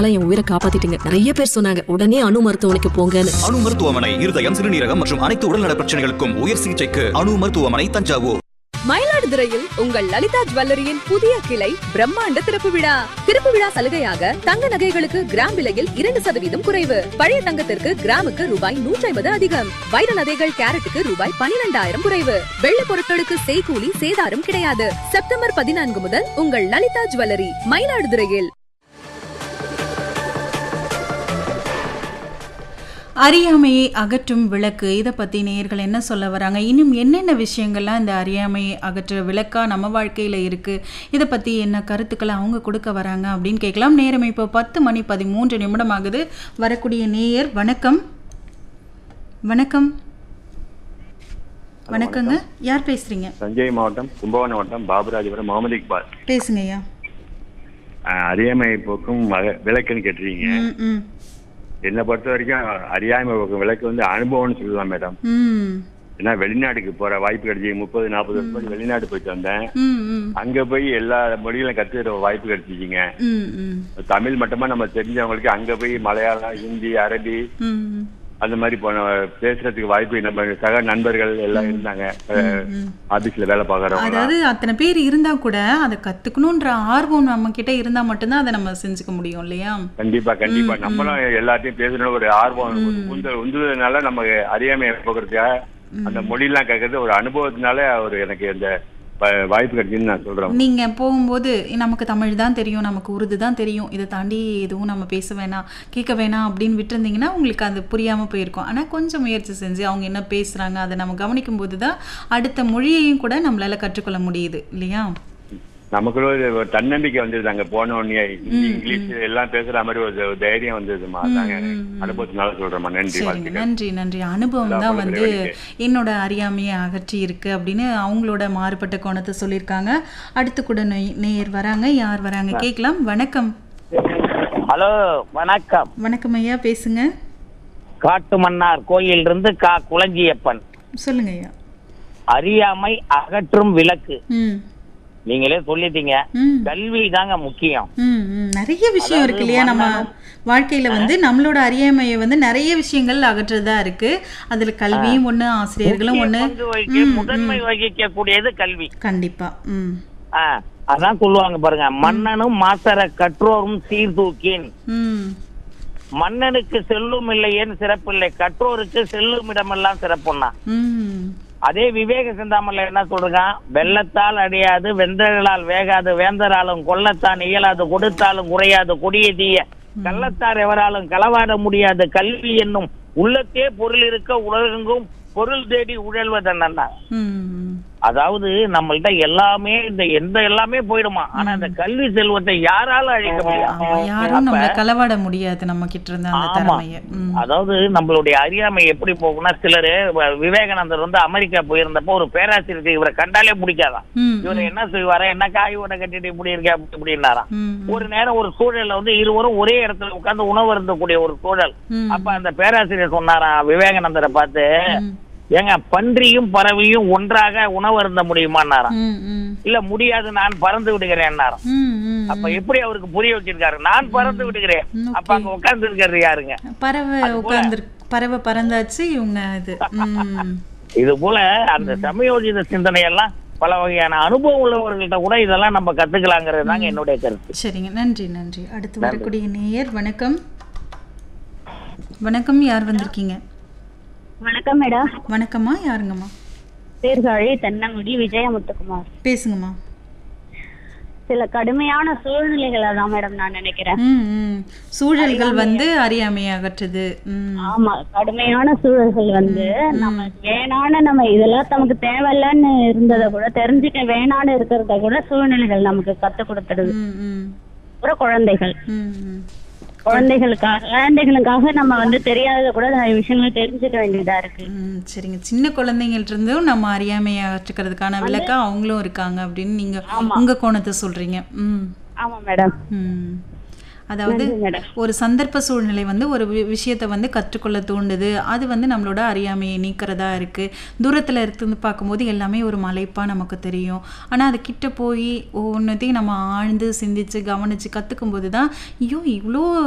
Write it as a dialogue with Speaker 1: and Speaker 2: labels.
Speaker 1: என்னால என் உயிரை காப்பாத்திட்டீங்க நிறைய பேர் சொன்னாங்க உடனே அணு மருத்துவமனைக்கு போங்கன்னு
Speaker 2: அணு மருத்துவமனை இருதயம் சிறுநீரகம் மற்றும் அனைத்து உடல்நல பிரச்சனைகளுக்கும் உயர் சிகிச்சைக்கு அணு மருத்துவமனை தஞ்சாவூர்
Speaker 3: மயிலாடுதுறையில் உங்கள் லலிதா ஜுவல்லரியின் புதிய கிளை பிரம்மாண்ட திறப்பு விழா திறப்பு விழா சலுகையாக தங்க நகைகளுக்கு கிராம் விலையில் இரண்டு சதவீதம் குறைவு பழைய தங்கத்திற்கு கிராமுக்கு ரூபாய் நூற்றி ஐம்பது அதிகம் வைர நகைகள் கேரட்டுக்கு ரூபாய் பனிரெண்டாயிரம் குறைவு வெள்ளி பொருட்களுக்கு செய்கூலி சேதாரம் கிடையாது செப்டம்பர் பதினான்கு முதல் உங்கள் லலிதா ஜுவல்லரி மயிலாடுதுறையில்
Speaker 4: அறியாமையை அகற்றும் விளக்கு இதை பற்றி நேயர்கள் என்ன சொல்ல வராங்க இன்னும் என்னென்ன விஷயங்கள்லாம் இந்த அறியாமையை அகற்ற விளக்கா நம்ம வாழ்க்கையில் இருக்குது இதை பற்றி என்ன கருத்துக்களை அவங்க கொடுக்க வராங்க அப்படின்னு கேட்கலாம் நேரம் இப்போ பத்து மணி பதிமூன்று நிமிடம் ஆகுது வரக்கூடிய நேயர் வணக்கம் வணக்கம் வணக்கங்க யார் பேசுறீங்க
Speaker 5: தஞ்சை மாவட்டம் கும்பகோணம் மாவட்டம் பாபுராஜபுரம் முகமது இக்பால்
Speaker 4: பேசுங்க ஐயா
Speaker 5: அஹ், அறியாமை போக்கும் மக- விளக்குன்னு கேட்டிருக்கீங்க
Speaker 4: ம் ம்
Speaker 5: என்னை பொறுத்த வரைக்கும் அறியாமை போக்கும் விளக்கு வந்து அனுபவம்னு சொல்லலாம் மேடம்
Speaker 4: ம்
Speaker 5: ஏன்னா வெளிநாட்டுக்கு போற வாய்ப்பு கிடைச்சி முப்பது நாற்பது வருஷம் முன்னாடி வெளிநாடு போயிட்டு வந்தேன்
Speaker 4: ம் ம்
Speaker 5: அங்க போய் எல்லா மொழிகளும் கத்துக்கிற வாய்ப்பு கிடைச்சிச்சிங்க
Speaker 4: ம் ம்
Speaker 5: தமிழ் மட்டுமா நம்ம தெரிஞ்சவங்களுக்கு அங்க போய் மலையாளம் ஹிந்தி அரபி
Speaker 4: ம்
Speaker 5: அந்த மாதிரி போன பேசுறதுக்கு வாய்ப்பு நம்ம சக நண்பர்கள் எல்லாம் இருந்தாங்க அஹ், ஆபீஸ்ல வேலை பார்க்கறவங்க
Speaker 4: அதாவது அத்தனை பேர் இருந்தா கூட அதை கத்துக்கணுன்ற ஆர்வம் நம்ம கிட்ட இருந்தா மட்டும்தான் அதை நம்ம செஞ்சுக்க முடியும் இல்லையா
Speaker 5: கண்டிப்பா கண்டிப்பா நம்மளும் எல்லாத்தையும் பேசணும் ஒரு ஆர்வம் ஒரு உந்துதல் உந்துதல்னால நமக்கு அறியாமையை போக்குறதுக்காக அந்த மொழியெல்லாம் கேட்கறது ஒரு அனுபவத்தினால ஒரு எனக்கு இந்த வ- வாய்ப்பு கிடைச்சுன்னு நான் சொல்றேன்
Speaker 4: நீங்க போகும்போது நமக்கு தமிழ் தான் தெரியும் நமக்கு உருது தான் தெரியும் இதை தாண்டி எதுவும் நம்ம பேச வேணாம் கேட்க வேணாம் அப்படின்னு விட்டுருந்தீங்கன்னா உங்களுக்கு அது புரியாம போயிருக்கும் ஆனா கொஞ்சம் முயற்சி செஞ்சு அவங்க என்ன பேசுறாங்க அதை நம்ம கவனிக்கும் போது தான் அடுத்த மொழியையும் கூட நம்மளால கற்றுக்கொள்ள முடியுது இல்லையா
Speaker 5: நமக்குள்ள ஒரு ஒரு தன்னம்பிக்கை வந்தது அங்க போன உடனே ஹிந்தி, இங்கிலீஷ் எல்லாம் பேசுற மாதிரி ஒரு ஒரு தைரியம் வந்ததுமா அதாங்க அனுபவத்தினால சொல்றேம்மா நன்றி
Speaker 4: சரிங்க
Speaker 5: வாழ்த்துக்கள்
Speaker 4: நன்றி நன்றி அனுபவம் தான்
Speaker 5: அல்லாஹ்
Speaker 4: வந்து
Speaker 5: இறைவனுக்கு.
Speaker 4: என்னோட அறியாமையை அகற்றி இருக்கு அப்படின்னு அவங்களோட மாறுபட்ட கோணத்தை சொல்லியிருக்காங்க அடுத்து கூட நே- நேயர் வராங்க யார் வராங்க கேட்கலாம் வணக்கம்
Speaker 6: ஹலோ வணக்கம்
Speaker 4: வணக்கம் ஐயா பேசுங்க
Speaker 6: காட்டு மன்னார் கோயில் இருந்து கா குளஞ்சியப்பன்
Speaker 4: சொல்லுங்க ஐயா
Speaker 6: அறியாமை அகற்றும் விளக்கு
Speaker 4: ம்
Speaker 6: நீங்களே சொல்லிட்டீங்க
Speaker 4: ம்
Speaker 6: கல்வி தாங்க முக்கியம்
Speaker 4: ம் ம். நிறைய விஷயம் இருக்கு இல்லையா நம்ம
Speaker 6: மன்னனும்
Speaker 4: வாழ்க்கையில வந்து நம்மளோட அறியாமையை வந்து நிறைய விஷயங்கள் அகற்றுறதா இருக்கு அதுல கல்வியும் ஒண்ணு ஆசிரியர்களும்
Speaker 6: முக்கிய
Speaker 4: ஒண்ணு
Speaker 6: பங்கு வகிக்க
Speaker 4: ம்,
Speaker 6: முதன்மை வகிக்க கூடியது கல்வி
Speaker 4: கண்டிப்பா ம்
Speaker 6: ஆ, அதான் சொல்லுவாங்க பாருங்க மன்னனும் மாசர கற்றோரும் சீர்தூக்கின்
Speaker 4: ம்
Speaker 6: மன்னனுக்கு செல்லும் இல்லையேன்னு சிறப்பில்லை கற்றோருக்கு செல்லும் இடமெல்லாம் சிறப்புன்னா
Speaker 4: ம்
Speaker 6: அதே விவேக சிந்தாமல்ல என்ன சொல்றாங்க வெள்ளத்தால் அடையாது வெந்தர்களால் வேகாது வேந்தராலும் கொல்லத்தான் இயலாது கொடுத்தாலும் குறையாது கொடிய தீய கள்ளத்தார் எவராலும் களவாட முடியாது கல்வி என்னும் உள்ளத்தே பொருள் இருக்க உலகெங்கும் பொருள் தேடி உழல்வதென்னா
Speaker 4: ம்
Speaker 6: அதாவது நம்மள்ட்ட எல்லாமே இந்த எந்த எல்லாமே போயிடுமா ஆனா இந்த கல்வி செல்வத்தை யாரால அழிக்க
Speaker 4: ஆமா,
Speaker 6: முடியும்
Speaker 4: யாரும் நம்மள களவாட முடியாது நம்ம கிட்ட இருந்த அந்த
Speaker 6: ஆமா.
Speaker 4: திறமைய ம்.
Speaker 6: அதாவது நம்மளுடைய அறியாமை எப்படி போகும்னா சிலரு வ- விவேகானந்தர் வந்து அமெரிக்கா போயிருந்தப்போ ஒரு பேராசிரியர் இவரை கண்டாலே பிடிக்காதான்
Speaker 4: ம்,
Speaker 6: இவர் என்ன செய்வாரா என்ன காய் உடை கட்டிட்டு இப்படி இருக்க அப்படி இப்படின்னாராம்
Speaker 4: ம்,
Speaker 6: ஒரு நேரம் ஒரு சூழல்ல வந்து இருவரும் ஒரே இடத்துல உட்கார்ந்து உணவு இருந்தக்கூடிய ஒரு சூழல்
Speaker 4: ம்,
Speaker 6: அப்ப அந்த பேராசிரியர் சொன்னாராம் விவேகானந்தரை பார்த்து
Speaker 4: ம்,
Speaker 6: ஏங்க பன்றியும் பறவையும் ஒன்றாக உணவு இருந்த முடியுமான்னாராம்
Speaker 4: ம், ம்,
Speaker 6: இல்ல முடியாது நான் பறந்து விடுகிறேன்னாராம்
Speaker 4: ம், ம்.
Speaker 6: அப்ப எப்படி அவருக்கு புரிய வச்சிருக்காரு நான் பறந்து விடுகிறேன்
Speaker 4: ம்,
Speaker 6: அப்ப அங்க உட்கார்ந்து இருக்கிறது யாருங்க
Speaker 4: பறவை உட்கார்ந்து பறவை பறந்தாச்சு இவங்க இது ம்.
Speaker 6: இது போல அந்த சமயோஜித சிந்தனை எல்லாம் பல வகையான அனுபவம் உள்ளவர்கள்ட்ட கூட இதெல்லாம் நம்ம கத்துக்கலாங்கிறது தாங்க என்னுடைய கருத்து
Speaker 4: சரிங்க நன்றி நன்றி அடுத்து வரக்கூடிய நேயர் வணக்கம் வணக்கம் யார் வந்திருக்கீங்க
Speaker 7: வணக்கம் மேடம்
Speaker 4: வணக்கம்மா யாருங்கம்மா
Speaker 7: சீர்காழி தென்னங்குடி விஜயமுத்துக்குமார்
Speaker 4: பேசுங்கம்மா
Speaker 7: சில கடுமையான சூழ்நிலைகளை தான் மேடம் நான் நினைக்கிறேன்
Speaker 4: ம் ம் சூழல்கள் வந்து அறியாமையை அகற்றுது ம்
Speaker 7: ஆமா கடுமையான சூழல்கள் வந்து நம்ம வேணான்னு நம்ம இதெல்லாம் நமக்கு தேவையில்லன்னு இருந்ததை கூட தெரிஞ்சுக்க வேணான்னு இருக்கிறத கூட சூழ்நிலைகள் நமக்கு கத்து கொடுத்துடுது
Speaker 4: ம் ம்
Speaker 7: அப்புறம் குழந்தைகள்
Speaker 4: ம் ம்
Speaker 7: குழந்தைகளுக்காக குழந்தைகளுக்காக நம்ம வந்து தெரியாதத கூட நிறைய விஷயங்கள் தெரிஞ்சுக்க வேண்டியதா இருக்கு
Speaker 4: ம், சரிங்க சின்ன குழந்தைங்கள்ட்ட இருந்தும் நம்ம அறியாமையை அகற்றுக்கிறதுக்கான விளக்கா அவங்களும் இருக்காங்க அப்படின்னு நீங்க உங்க கோணத்தை சொல்றீங்க ம்
Speaker 7: ஆமா மேடம்
Speaker 4: ம் அதாவது
Speaker 7: நன்றி மேடம்
Speaker 4: ஒரு சந்தர்ப்ப சூழ்நிலை வந்து ஒரு வி- விஷயத்தை வந்து கற்றுக்கொள்ள தூண்டுது அது வந்து நம்மளோட அறியாமையை நீக்கிறதா இருக்கு தூரத்துல இருந்து பார்க்கும்போது எல்லாமே ஒரு மலைப்பா நமக்கு தெரியும் ஆனா அது கிட்ட போய் ஒவ்வொன்றத்தையும் நம்ம ஆழ்ந்து சிந்திச்சு கவனிச்சு கத்துக்கும் போது தான் ஐயோ இவ்வளோ